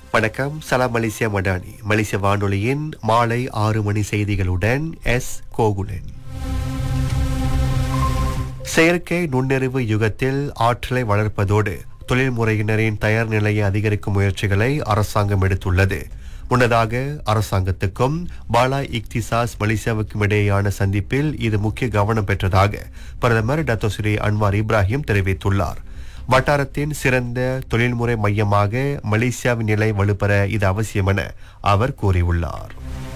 வணக்கம் சலாம் மலேசியா மடானி மலேசிய வானொலியின் மாலை ஆறு மணி செய்திகளுடன் எஸ் கோகுலன் செயற்கை நுண்ணறிவு யுகத்தில் ஆற்றலை வளர்ப்பதோடு தொழில்முறையினரின் தயார் நிலையை அதிகரிக்கும் முயற்சிகளை அரசாங்கம் எடுத்துள்ளது முன்னதாக அரசாங்கத்துக்கும் பாலா இக்திசாஸ் மலேசியாவுக்கும் இடையேயான சந்திப்பில் இது முக்கிய கவனம் பெற்றதாக பிரதமர் டத்தோஸ்ரீ அன்வார் இப்ராஹிம் தெரிவித்துள்ளார் வட்டாரத்தின் சிறந்த தொழில்முறை மையமாக மலேசியாவின் நிலை வலுப்பெற இது அவசியம் என அவர் கூறியுள்ளார்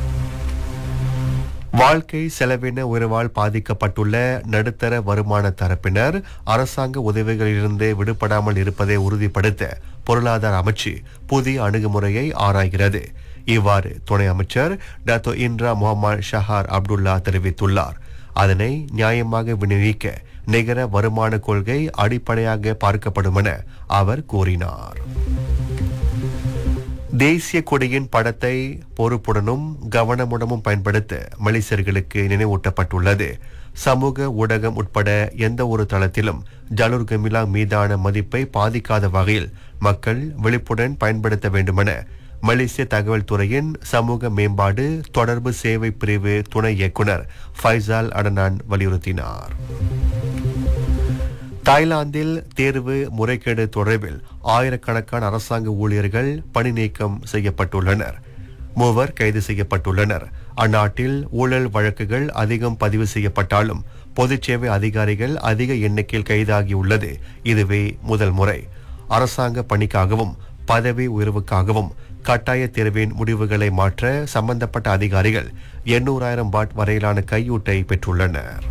வாழ்க்கை செலவின உயர்வால் பாதிக்கப்பட்டுள்ள நடுத்தர வருமான தரப்பினர் அரசாங்க உதவிகளிலிருந்து விடுபடாமல் இருப்பதை உறுதிப்படுத்த பொருளாதார அமைச்சு புதிய அணுகுமுறையை ஆராய்கிறது இவ்வாறு துணை அமைச்சர் டாத்தோ இன்ரா முகமது ஷஹார் அப்துல்லா தெரிவித்துள்ளார் அதனை நியாயமாக விநியோகிக்க நிகர வருமான கொள்கை அடிப்படையாக பார்க்கப்படும் என அவர் கூறினார் தேசிய கொடியின் படத்தை பொறுப்புடனும் கவனமுடனும் பயன்படுத்த மலேசியர்களுக்கு நினைவூட்டப்பட்டுள்ளது சமூக ஊடகம் உட்பட எந்த ஒரு தளத்திலும் ஜலுர் கமிலா மீதான மதிப்பை பாதிக்காத வகையில் மக்கள் விழிப்புடன் பயன்படுத்த வேண்டுமென மலேசிய தகவல் துறையின் சமூக மேம்பாடு தொடர்பு சேவை பிரிவு துணை இயக்குனர் ஃபைசால் அடனான் வலியுறுத்தினார் தாய்லாந்தில் தேர்வு முறைகேடு தொடர்பில் ஆயிரக்கணக்கான அரசாங்க ஊழியர்கள் பணி நீக்கம் செய்யப்பட்டுள்ளனர் மூவர் கைது செய்யப்பட்டுள்ளனர் அந்நாட்டில் ஊழல் வழக்குகள் அதிகம் பதிவு செய்யப்பட்டாலும் பொதுச் சேவை அதிகாரிகள் அதிக எண்ணிக்கையில் கைதாகியுள்ளது இதுவே முதல் முறை அரசாங்க பணிக்காகவும் பதவி உயர்வுக்காகவும் கட்டாய தேர்வின் முடிவுகளை மாற்ற சம்பந்தப்பட்ட அதிகாரிகள் எண்ணூறாயிரம் பாட் வரையிலான கையூட்டை பெற்றுள்ளனர்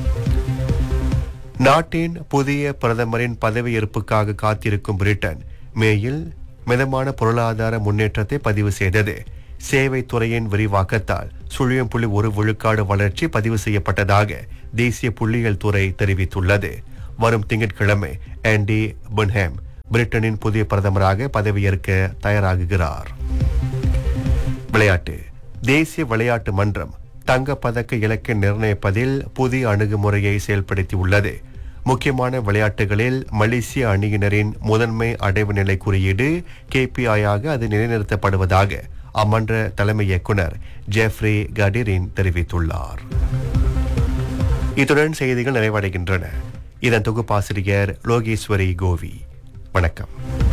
நாட்டின் புதிய பிரதமரின் பதவியேற்புக்காக காத்திருக்கும் பிரிட்டன் மேயில் மிதமான பொருளாதார முன்னேற்றத்தை பதிவு செய்தது சேவை துறையின் விரிவாக்கத்தால் சுழியம் புள்ளி ஒரு விழுக்காடு வளர்ச்சி பதிவு செய்யப்பட்டதாக தேசிய புள்ளியியல் துறை தெரிவித்துள்ளது வரும் திங்கட்கிழமை ஆண்டி பன்ஹேம் பிரிட்டனின் புதிய பிரதமராக பதவியேற்க தயாராகுகிறார் விளையாட்டு தேசிய விளையாட்டு மன்றம் தங்கப்பதக்க இலக்கை நிர்ணயிப்பதில் புதிய அணுகுமுறையை செயல்படுத்தியுள்ளது முக்கியமான விளையாட்டுகளில் மலேசிய அணியினரின் முதன்மை அடைவு நிலை குறியீடு கேபிஐயாக அது நிலைநிறுத்தப்படுவதாக அம்மன்ற தலைமை இயக்குனர் ஜெஃப்ரி கடிரின் தெரிவித்துள்ளார் இத்துடன் செய்திகள் நிறைவடைகின்றன இதன் தொகுப்பாசிரியர் லோகேஸ்வரி கோவி வணக்கம்